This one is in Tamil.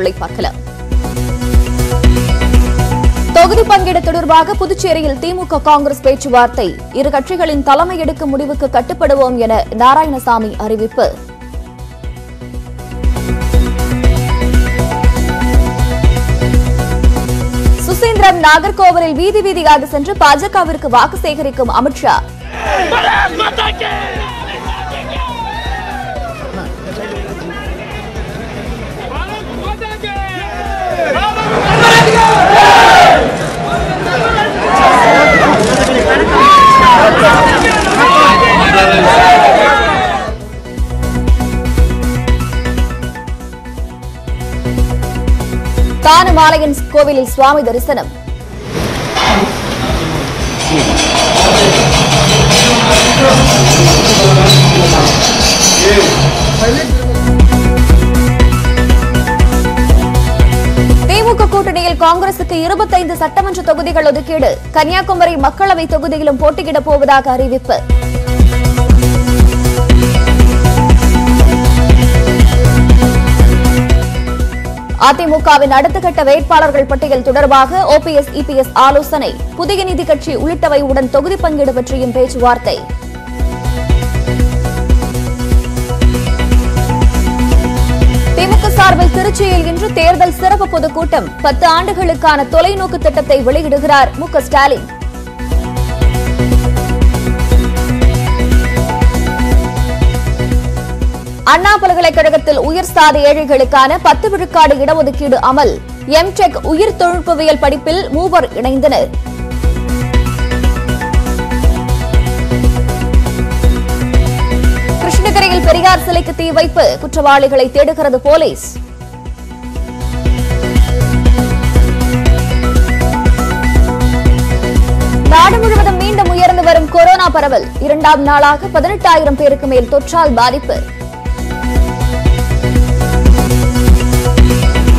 செய்திகளை பார்க்கலாம் தொகுதி பங்கீடு தொடர்பாக புதுச்சேரியில் திமுக காங்கிரஸ் பேச்சுவார்த்தை இரு கட்சிகளின் தலைமை எடுக்கும் முடிவுக்கு கட்டுப்படுவோம் என நாராயணசாமி அறிவிப்பு சுசீந்திரம் நாகர்கோவிலில் வீதி வீதியாக சென்று பாஜகவிற்கு வாக்கு சேகரிக்கும் அமித்ஷா தானுமாலையன் கோவிலில் சுவாமி தரிசனம் திமுக கூட்டணியில் காங்கிரசுக்கு இருபத்தைந்து சட்டமன்ற தொகுதிகள் ஒதுக்கீடு கன்னியாகுமரி மக்களவை தொகுதியிலும் போட்டியிடப் போவதாக அறிவிப்பு அதிமுகவின் அடுத்த கட்ட வேட்பாளர்கள் பட்டியல் தொடர்பாக ஓபிஎஸ் இபிஎஸ் ஆலோசனை புதிய நீதி கட்சி உள்ளிட்டவை உடன் தொகுதி பங்கீடு பற்றியும் பேச்சுவார்த்தை திமுக சார்பில் திருச்சியில் இன்று தேர்தல் சிறப்பு பொதுக்கூட்டம் பத்து ஆண்டுகளுக்கான தொலைநோக்கு திட்டத்தை வெளியிடுகிறார் மு க ஸ்டாலின் அண்ணா பல்கலைக்கழகத்தில் உயர் சாதி ஏழைகளுக்கான பத்து விழுக்காடு இடஒதுக்கீடு அமல் எம்டெக் உயிர் தொழில்நுட்பவியல் படிப்பில் மூவர் இணைந்தனர் கிருஷ்ணகிரியில் பெரியார் சிலைக்கு தீ வைப்பு குற்றவாளிகளை தேடுகிறது போலீஸ் நாடு முழுவதும் மீண்டும் உயர்ந்து வரும் கொரோனா பரவல் இரண்டாம் நாளாக பதினெட்டாயிரம் பேருக்கு மேல் தொற்றால் பாதிப்பு